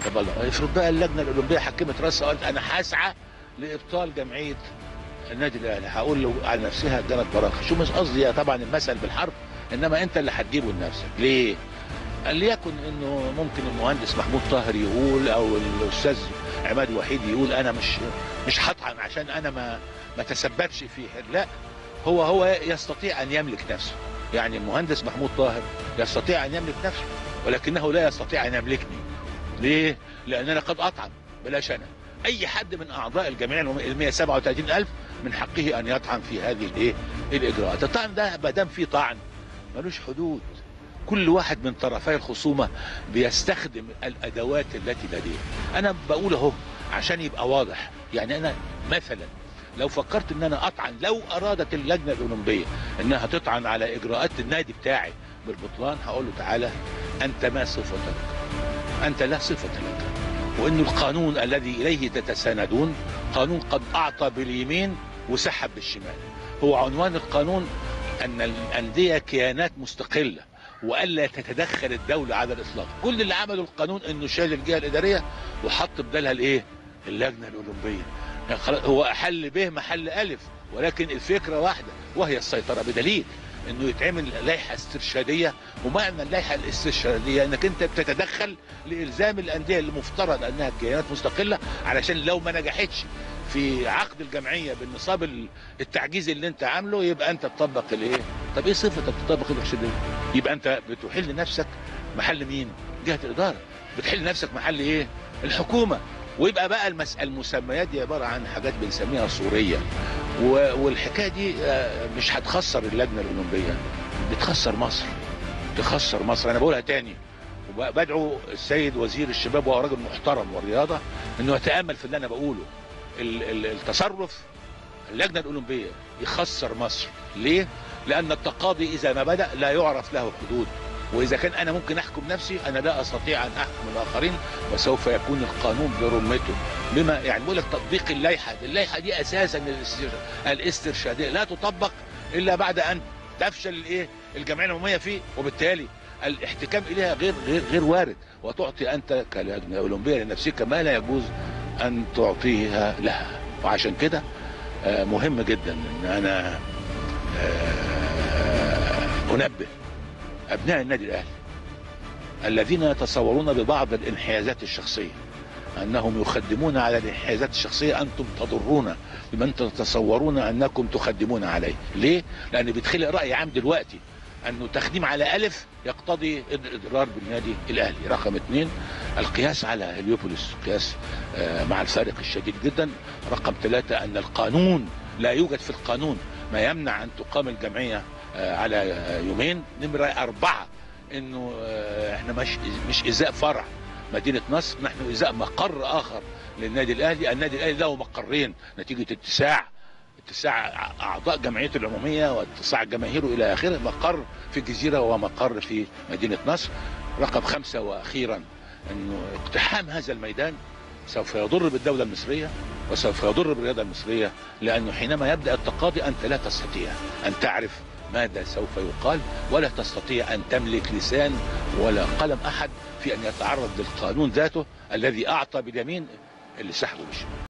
طب الله افرض بقى اللجنه الاولمبيه حكمت راسها وقالت انا هسعى لابطال جمعيه النادي الاهلي هقول له على نفسها جنت براخه شو مش قصدي طبعا المثل بالحرب انما انت اللي هتجيبه لنفسك ليه؟ قال ليكن انه ممكن المهندس محمود طاهر يقول او الاستاذ عماد وحيد يقول انا مش مش هطعن عشان انا ما ما تسببش فيه لا هو هو يستطيع ان يملك نفسه يعني المهندس محمود طاهر يستطيع ان يملك نفسه ولكنه لا يستطيع ان يملكني ليه؟ لان انا قد اطعن بلاش انا اي حد من اعضاء الجمعيه ال 137 الف من حقه ان يطعن في هذه الايه الاجراءات الطعن ده ما دام في طعن ملوش حدود كل واحد من طرفي الخصومه بيستخدم الادوات التي لديه انا بقول اهو عشان يبقى واضح يعني انا مثلا لو فكرت ان انا اطعن لو ارادت اللجنه الاولمبيه انها تطعن على اجراءات النادي بتاعي بالبطلان هقول له تعالى انت ما صفتك انت لا صفه لك وان القانون الذي اليه تتساندون قانون قد اعطى باليمين وسحب بالشمال هو عنوان القانون ان الانديه كيانات مستقله والا تتدخل الدوله على الاطلاق كل اللي عمله القانون انه شال الجهه الاداريه وحط بدالها الايه اللجنه الاولمبيه يعني خلاص هو حل به محل الف ولكن الفكره واحده وهي السيطره بدليل انه يتعمل لائحه استرشاديه ومعنى اللائحه الاسترشاديه انك انت بتتدخل لالزام الانديه اللي مفترض انها كيانات مستقله علشان لو ما نجحتش في عقد الجمعيه بالنصاب التعجيزي اللي انت عامله يبقى انت تطبق الايه؟ طب ايه صفتك تطبق الاسترشاديه؟ يبقى انت بتحل نفسك محل مين؟ جهه الاداره بتحل نفسك محل ايه؟ الحكومه ويبقى بقى المس... المسميات دي عباره عن حاجات بنسميها صوريه و... والحكايه دي مش هتخسر اللجنه الاولمبيه بتخسر مصر تخسر مصر انا بقولها تاني وبدعو السيد وزير الشباب وهو راجل محترم والرياضه انه يتامل في اللي انا بقوله التصرف اللجنه الاولمبيه يخسر مصر ليه؟ لان التقاضي اذا ما بدا لا يعرف له حدود واذا كان انا ممكن احكم نفسي انا لا استطيع ان احكم الاخرين وسوف يكون القانون برمته بما يعني بقول لك تطبيق اللائحه اللائحه دي اساسا الاسترشاديه لا تطبق الا بعد ان تفشل الايه الجمعيه العموميه فيه وبالتالي الاحتكام اليها غير غير غير وارد وتعطي انت كلجنه اولمبيه لنفسك ما لا يجوز ان تعطيها لها وعشان كده مهم جدا ان انا انبه ابناء النادي الاهلي الذين يتصورون ببعض الانحيازات الشخصيه انهم يخدمون على الانحيازات الشخصيه انتم تضرون بمن تتصورون انكم تخدمون عليه ليه لان بيتخلق راي عام دلوقتي انه تخديم على الف يقتضي الاضرار بالنادي الاهلي رقم اثنين القياس على هليوبوليس قياس مع الفارق الشديد جدا رقم ثلاثة ان القانون لا يوجد في القانون ما يمنع ان تقام الجمعيه على يومين نمرة أربعة إنه إحنا مش مش إزاء فرع مدينة نصر نحن إزاء مقر آخر للنادي الأهلي النادي الأهلي له مقرين نتيجة اتساع اتساع أعضاء جمعيته العمومية واتساع جماهيره إلى آخره مقر في الجزيرة ومقر في مدينة نصر رقم خمسة وأخيرا إنه اقتحام هذا الميدان سوف يضر بالدولة المصرية وسوف يضر بالرياضة المصرية لأنه حينما يبدأ التقاضي أنت لا تستطيع أن تعرف ماذا سوف يقال ولا تستطيع أن تملك لسان ولا قلم أحد في أن يتعرض للقانون ذاته الذي أعطى باليمين اللي سحبه بالشمال